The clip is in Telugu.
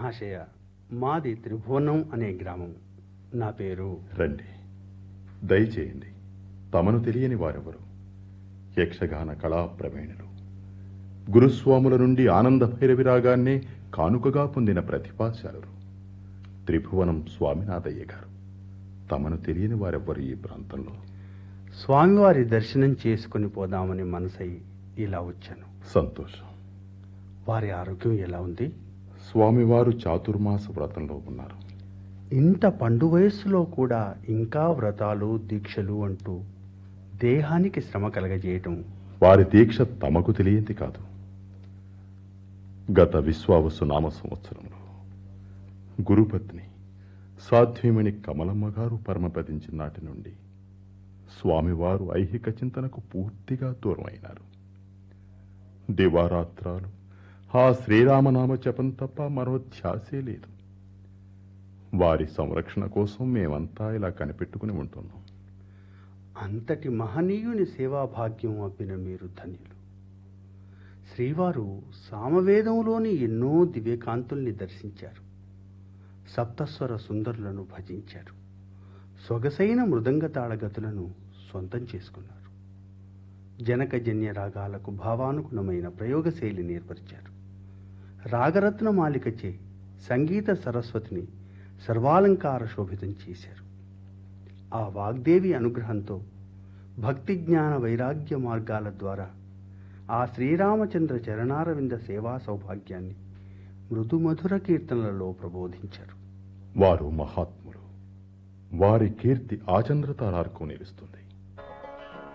మహాశయ మాది త్రిభువనం అనే గ్రామం నా పేరు రండి దయచేయండి తమను తెలియని వారెవరు యక్షగాన కళా ప్రవీణులు గురుస్వాముల నుండి ఆనంద భైరవి రాగాన్నే కానుకగా పొందిన ప్రతిభాశాలురు త్రిభువనం స్వామినాథయ్య గారు తమను తెలియని వారెవ్వరు ఈ ప్రాంతంలో స్వామివారి దర్శనం చేసుకుని పోదామని మనసై ఇలా వచ్చాను సంతోషం వారి ఆరోగ్యం ఎలా ఉంది స్వామివారు చాతుర్మాస వ్రతంలో ఉన్నారు ఇంత పండు వయస్సులో కూడా ఇంకా వ్రతాలు దీక్షలు అంటూ దేహానికి శ్రమ కలగజేయటం వారి దీక్ష తమకు తెలియంది కాదు గత విశ్వావసు నామ సంవత్సరంలో గురుపత్ని సాధ్వీమణి కమలమ్మ గారు పరమపదించిన నాటి నుండి స్వామివారు ఐహిక చింతనకు పూర్తిగా దూరమైనారు దివారాత్రాలు ఆ శ్రీరామనామ జపం తప్ప మరో ధ్యాసే లేదు వారి సంరక్షణ కోసం మేమంతా ఇలా కనిపెట్టుకుని ఉంటున్నాం అంతటి మహనీయుని సేవాభాగ్యం అబ్బిన మీరు ధన్యులు శ్రీవారు సామవేదంలోని ఎన్నో దివ్యకాంతుల్ని దర్శించారు సప్తస్వర సుందరులను భజించారు సొగసైన మృదంగ తాళగతులను సొంతం చేసుకున్నారు జనకజన్య రాగాలకు భావానుగుణమైన ప్రయోగశైలిని ఏర్పరిచారు రాగరత్న మాలికచే సంగీత సరస్వతిని సర్వాలంకార శోభితం చేశారు ఆ వాగ్దేవి అనుగ్రహంతో భక్తి జ్ఞాన వైరాగ్య మార్గాల ద్వారా ఆ శ్రీరామచంద్ర చరణారవింద సేవా సౌభాగ్యాన్ని మృదుమధుర కీర్తనలలో ప్రబోధించారు వారు మహాత్ములు వారి కీర్తి ఆచంద్రతారార్కు నిలుస్తుంది